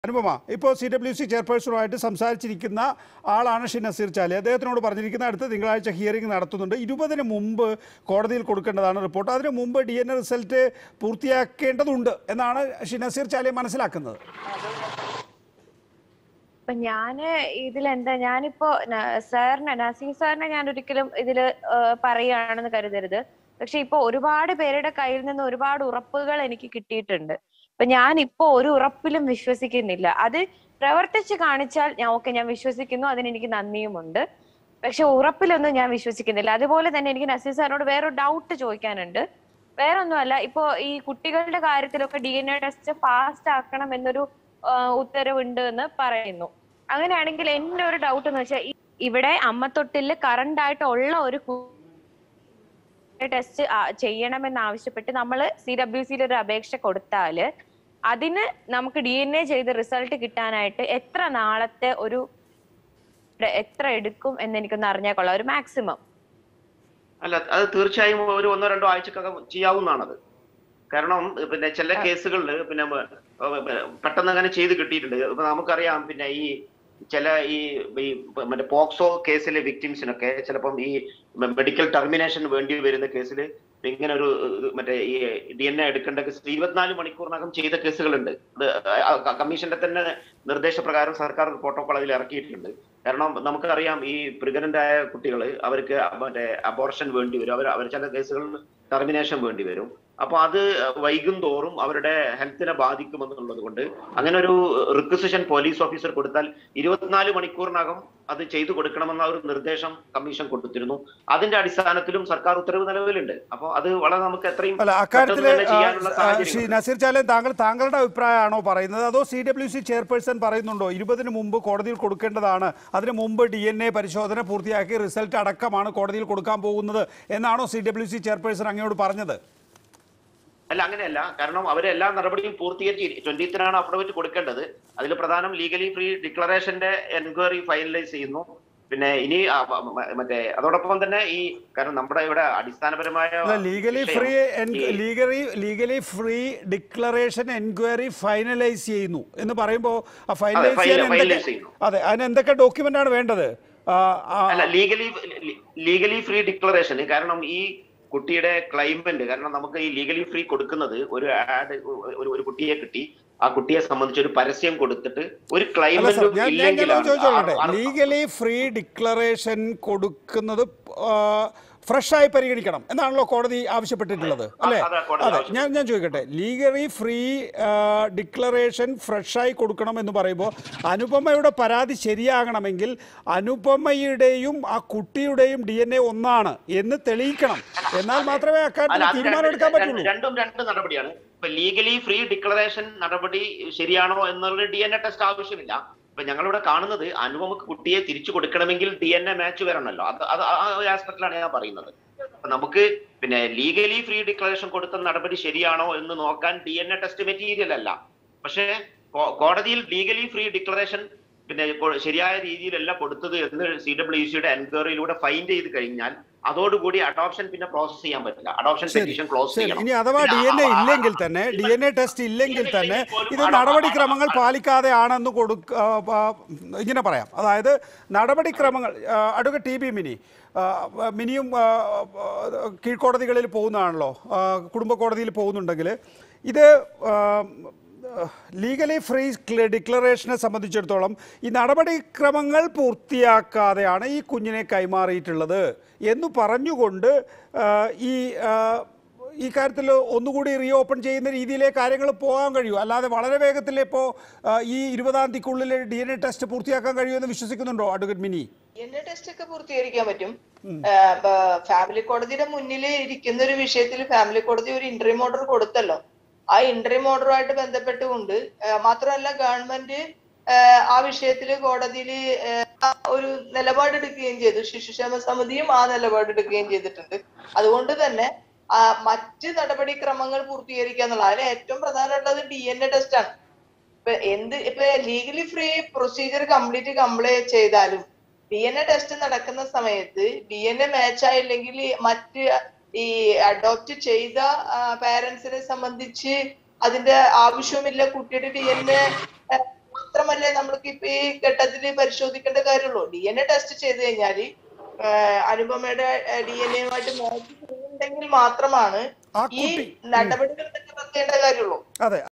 അനുപമ ഇപ്പോൾ C W C ചെയർപേഴ്സണുമായിട്ട് സംസാരിച്ചിരിക്കുന്ന ആളാണ് ഷി നസീർ ചാലി അദ്ദേഹത്തിനോട് പറഞ്ഞിരിക്കുന്ന അടുത്ത തിങ്കളാഴ്ച ഹിയറിംഗ് നടത്തുന്നുണ്ട് ഇരുപതിന് മുമ്പ് കോടതിയിൽ കൊടുക്കേണ്ടതാണ് റിപ്പോർട്ട് അതിന് മുമ്പ് ഡി എൻ എ റിസൾട്ട് പൂർത്തിയാക്കേണ്ടതുണ്ട് എന്നാണ് ഷി നസീർ ചാലി മനസ്സിലാക്കുന്നത് അപ്പൊ ഞാന് ഇതിലെന്താ ഞാനിപ്പോ ന- സാറിനെ നസീർ സാറിനെ ഞാൻ ഒരിക്കലും ഇതില് ഏഹ് പറയുകയാണെന്ന് കരുതരുത് പക്ഷെ ഇപ്പൊ ഒരുപാട് പേരുടെ കയ്യിൽ നിന്ന് ഒരുപാട് ഉറപ്പുകൾ എനിക്ക് കിട്ടിയിട്ടുണ്ട് അപ്പൊ ഞാൻ ഇപ്പൊ ഒരു ഉറപ്പിലും വിശ്വസിക്കുന്നില്ല അത് പ്രവർത്തിച്ച് കാണിച്ചാൽ ഞാൻ ഓക്കെ ഞാൻ വിശ്വസിക്കുന്നു അതിന് എനിക്ക് നന്ദിയുമുണ്ട് പക്ഷെ ഉറപ്പിലൊന്നും ഞാൻ വിശ്വസിക്കുന്നില്ല അതുപോലെ തന്നെ എനിക്ക് നസീർ സാറിനോട് വേറൊരു ഡൗട്ട് ചോദിക്കാനുണ്ട് വേറെ ഒന്നുമല്ല ഇപ്പോ ഈ കുട്ടികളുടെ കാര്യത്തിലൊക്കെ D N A test fast ആക്കണം എന്നൊരു ആ, ഉത്തരവുണ്ട് എന്ന് പറയുന്നു അങ്ങനെയാണെങ്കിൽ എന്റെ ഒരു ഡൗട്ട് എന്ന് വെച്ചാൽ ഈ- ഇവിടെ അമ്മത്തൊട്ടില് കറണ്ട് ആയിട്ട് ഉള്ള ഒരു ടെസ്റ്റ് ചെയ്യണമെന്ന് ആവശ്യപ്പെട്ട് നമ്മൾ സി ഡബ്ല്യു സിയിൽ ഒരു അപേക്ഷ കൊടുത്താല് അതിന് നമുക്ക് ഡി എൻ എ ചെയ്ത് റിസൾട്ട് കിട്ടാനായിട്ട് എത്ര നാളത്തെ ഒരു എത്ര എടുക്കും എന്ന് എനിക്കൊന്ന് അറിഞ്ഞാൽ കൊള്ളാം ഒരു മാക്സിമം അല്ല അത് തീർച്ചയായും ഒരു ഒന്നോ രണ്ടോ ആഴ്ചക്കകം ചെയ്യാവുന്നതാണത് കാരണം പിന്നെ ചില കേസുകളിൽ പിന്നെ മ- ഏർ പെട്ടെന്ന് അങ്ങനെ ചെയ്ത് കിട്ടിയിട്ടുണ്ട് ഇപ്പൊ നമുക്കറിയാം പിന്നെ ഈ ചില ഈ ഈ മറ്റേ പോക്സോ കേസിലെ വിക്ടിംസിനൊക്കെ ചിലപ്പം ഈ മെഡിക്കൽ ടെർമിനേഷൻ വേണ്ടി വരുന്ന കേസിൽ ഇങ്ങനെ ഒരു ഏർ മറ്റേ ഈ ഡി എൻ എ എടുക്കേണ്ട കേസ് ഇരുപത്തിനാല് മണിക്കൂറിനകം ചെയ്ത കേസുകളുണ്ട് അത് കമ്മീഷന്റെ തന്നെ നിർദ്ദേശപ്രകാരം സർക്കാർ പ്രോട്ടോകോൾ അതിൽ ഇറക്കിയിട്ടുണ്ട് കാരണം നമുക്കറിയാം ഈ പ്രഗ്നന്റ് ആയ കുട്ടികൾ അവർക്ക് മറ്റേ അബോർഷൻ വേണ്ടി വരും അവർ അവർ ചില കേസുകളിൽ ടെർമിനേഷൻ വേണ്ടി വരും അപ്പൊ അത് വൈകും തോറും അവരുടെ ഹെൽത്തിനെ ബാധിക്കുമെന്നുള്ളത് കൊണ്ട് അങ്ങനെ ഒരു റിക്വസിഷൻ പോലീസ് ഓഫീസർ കൊടുത്താൽ ഇരുപത്തിനാല് മണിക്കൂറിനകം അത് ചെയ്തു കൊടുക്കണമെന്ന ഒരു നിർദ്ദേശം കമ്മീഷൻ കൊടുത്തിരുന്നു അതിന്റെ അടിസ്ഥാനത്തിലും സർക്കാർ ഉത്തരവ് നിലവിലുണ്ട് അപ്പോൾ അത് വളരെ നമുക്ക് എത്രയും അല്ല അക്കാര്യത്തിൽ പെട്ടെന്ന് തന്നെ ചെയ്യാനുള്ള ശ്രീ സാഹചര്യം നസീർ ചാലൻ താങ്കൾ താങ്കളുടെ അഭിപ്രായമാണോ പറയുന്നത് അതോ സി ഡബ്ല്യു സി ചെയർപേഴ്സൺ പറയുന്നുണ്ടോ ഇരുപതിന് മുമ്പ് കോടതിയിൽ കൊടുക്കേണ്ടതാണ് അതിന് മുമ്പ് ഡി എൻ എ പരിശോധന പൂർത്തിയാക്കി റിസൾട്ട് അടക്കമാണ് കോടതിയിൽ കൊടുക്കാൻ പോകുന്നത് എന്നാണോ സി ഡബ്ല്യു സി ചെയർപേഴ്സൺ അങ്ങയോട് പറഞ്ഞത് അല്ല അങ്ങനെയല്ല കാരണം അവരെല്ലാ നടപടിയും പൂർത്തീകരിച്ച് ട്വന്റിത്തിനാണ് അഫിഡവിറ്റ് കൊടുക്കേണ്ടത് അതിൽ പ്രധാനം ലീഗലി ഫ്രീ ഡിക്ലറേഷന്റെ എൻക്വയറി ഫൈനലൈസ് ചെയ്യുന്നു പിന്നെ ഇനി ആ, മ- മ- മറ്റേ അതോടൊപ്പം തന്നെ ഈ കാരണം നമ്മുടെ ഇവിടെ അടിസ്ഥാനപരമായ ലീഗലി വിഷയം ഫ്രീ ഈ- legally legally free declaration enquiry finalise ചെയ്യുന്നു എന്ന് പറയുമ്പോൾ ആ ഫൈനലൈസ് ഫൈന- ചെയ്യാൻ finalize എന്തൊക്കെ ചെയ്യുന്നു. അതെ അതിന് എന്തൊക്കെ ഡോക്യുമെന്റ് ആണ് വേണ്ടത് ആ, ആ, അല്ല ലീഗലി ലീഗലി ഫ്രീ ഡിക്ലറേഷൻ കാരണം ഈ കുട്ടിയുടെ ക്ലൈമന്റ് കാരണം നമുക്ക് ഈ ലീഗലി ഫ്രീ കൊടുക്കുന്നത് ഒരു ആഡ് ഒരു ഒരു കുട്ടിയെ കിട്ടി ആ കുട്ടിയെ സംബന്ധിച്ച് ഒരു പരസ്യം കൊടുത്തിട്ട് ഒരു അല്ല സർ ക്ലൈമന്റ് ഞാൻ ഞാൻ ഇല്ലെങ്കിലാണ് ചോദിച്ചോളട്ടെ ആ- ആ- ലീഗലി ഫ്രീ ഡിക്ലറേഷൻ കൊടുക്കുന്നത് ഫ്രഷ് ആയി പരിഗണിക്കണം എന്നാണല്ലോ കോടതി ആവശ്യപ്പെട്ടിട്ടുള്ളത് അല്ലേ അതാ കോടതി അതെ ഞാൻ ഞാൻ ചോദിക്കട്ടെ ലീഗലി ഫ്രീ ഡിക്ലറേഷൻ ഫ്രഷായി കൊടുക്കണം എന്ന് പറയുമ്പോൾ അനുപമയുടെ പരാതി ശരിയാകണമെങ്കിൽ അനുപമയുടെയും ആ കുട്ടിയുടെയും ഡി എൻ എ ഒന്നാണ് എന്ന് തെളിയിക്കണം എന്നാൽ മാത്രമേ അല്ല, അക്കാര്യത്തിൽ അത് തീരുമാനം രണ്ട് എടുക്കാൻ പറ്റുള്ളൂ രണ്ടും രണ്ട് നടപടിയാണ് ഇപ്പൊ ലീഗലി ഫ്രീ ഡിക്ലറേഷൻ നടപടി ശരിയാണോ എന്നുള്ള ഡി എൻ എ ടെസ്റ്റ് ആവശ്യമില്ല ഇപ്പൊ ഞങ്ങളിവിടെ കാണുന്നത് അനുപമക്ക് കുട്ടിയെ തിരിച്ചു കൊടുക്കണമെങ്കിൽ ഡി എൻ എ മാച്ച് വരണമല്ലോ അത് അത് ആ ഒരു ആസ്പെക്റ്റിലാണ് ഞാൻ പറയുന്നത് അപ്പൊ നമുക്ക് പിന്നെ ലീഗലി ഫ്രീ ഡിക്ലറേഷൻ കൊടുത്ത നടപടി ശരിയാണോ എന്ന് നോക്കാൻ D N A test material അല്ല പക്ഷേ കോ- കോടതിയിൽ ലീഗലി ഫ്രീ ഡിക്ലറേഷൻ പിന്നെ കൊ- ശരിയായ രീതിയിലല്ല കൊടുത്തത് എന്ന് സി ഡബ്ല്യു സിയുടെ എൻക്വയറിയിലൂടെ ഫൈൻഡ് ചെയ്ത് കഴിഞ്ഞാൽ അതോടുകൂടി അഡോപ്ഷൻ പിന്നെ പ്രോസസ് ചെയ്യാൻ പറ്റില്ല അഡോപ്ഷൻ ശരി പെറ്റീഷൻ ക്ലോസ് ശരി ചെയ്യണം ഇനി അഥവാ ഡി പിന്നെ എൻ എ ആ- ആ- ഇല്ലെങ്കിൽ തന്നെ ഡി എൻ എ ടെസ്റ്റ് ഇല്ലെങ്കിൽ തന്നെ ഇത് നടപടിക്രമങ്ങൾ പാലിക്കാതെ ആണെന്ന് കൊടുക്ക ആ, ആ, ഇങ്ങനെ പറയാം അതായത് നടപടിക്രമങ്ങൾ ആ, അഡ്വക്കേറ്റ് ടി ബി മിനി ആ, മിനിയും ആ, ആ, കീഴ്ക്കോടതികളിൽ പോകുന്നതാണല്ലോ ആ, കുടുംബ കോടതിയിൽ പോകുന്നുണ്ടെങ്കിൽ ഇത് ആ, ലീഗലി ഫ്രീ ഡിക്ലറേഷനെ സംബന്ധിച്ചിടത്തോളം ഈ നടപടിക്രമങ്ങൾ പൂർത്തിയാക്കാതെയാണ് ഈ കുഞ്ഞിനെ കൈമാറിയിട്ടുള്ളത് എന്ന് പറഞ്ഞുകൊണ്ട് ആ, ഈ ആ, ഈ കാര്യത്തിൽ ഒന്നുകൂടി റീ ഓപ്പൺ ചെയ്യുന്ന രീതിയിലെ കാര്യങ്ങൾ പോകാൻ കഴിയൂ അല്ലാതെ വളരെ വേഗത്തിൽ ഇപ്പോൾ ഈ ഇരുപതാം തീയതിക്കുള്ളിൽ ഡി എൻ എ ടെസ്റ്റ് പൂർത്തിയാക്കാൻ കഴിയുമെന്ന് വിശ്വസിക്കുന്നുണ്ടോ advocate Mini N A test ഒക്കെ പൂർത്തീകരിക്കാൻ പറ്റും ഫാമിലി കോടതിയുടെ മുന്നിൽ ഇരിക്കുന്ന ഒരു വിഷയത്തിൽ ഫാമിലി കോടതി ഒരു ഇന്റർവ്യൂ ഓർഡർ കൊടുത്തല്ലോ ആ ഇന്റർവ്യൂ ഓർഡറുമായിട്ട് ബന്ധപ്പെട്ടുകൊണ്ട് ആ, മാത്രമല്ല ഗവൺമെന്റ് ആ, ആ വിഷയത്തിൽ കോടതിയിൽ ഒരു നിലപാടെടുക്കുകയും ചെയ്തു ശിശുക്ഷേമ സമിതിയും ആ നിലപാടെടുക്കുകയും ചെയ്തിട്ടുണ്ട് അതുകൊണ്ട് തന്നെ ആ, മറ്റ് നടപടിക്രമങ്ങൾ പൂർത്തീകരിക്കുക എന്നുള്ള അതിൽ ഏറ്റവും പ്രധാനമുള്ളത് ഡി എൻ എ ടെസ്റ്റ് ആണ് ഇപ്പൊ എന്ത് ഇപ്പൊ legally free procedure complete complete ചെയ്താലും ഡി എൻ എ ടെസ്റ്റ് നടക്കുന്ന സമയത്ത് ഡി എൻ എ മാച്ച് ആയില്ലെങ്കിൽ മറ്റ് ഈ അഡോപ്റ്റ് ചെയ്ത പാരന്റ്സിനെ സംബന്ധിച്ച് അതിന്റെ ആവശ്യവുമില്ല കുട്ടിയുടെ ഡി എൻ എ നമുക്ക് ഇപ്പൊ ഈ ഘട്ടത്തിൽ പരിശോധിക്കേണ്ട കാര്യമുള്ളൂ ഡി എൻ എ ടെസ്റ്റ് ചെയ്ത് കഴിഞ്ഞാല് അനുപമയുടെ ഡി എൻ എയുമായിട്ട് മാച്ച് ചെയ്യുന്നുണ്ടെങ്കിൽ മാത്രമാണ് ആ ഈ കുട്ടി നടപടികൾ നിർത്തേണ്ട കാര്യമുള്ളൂ അതെ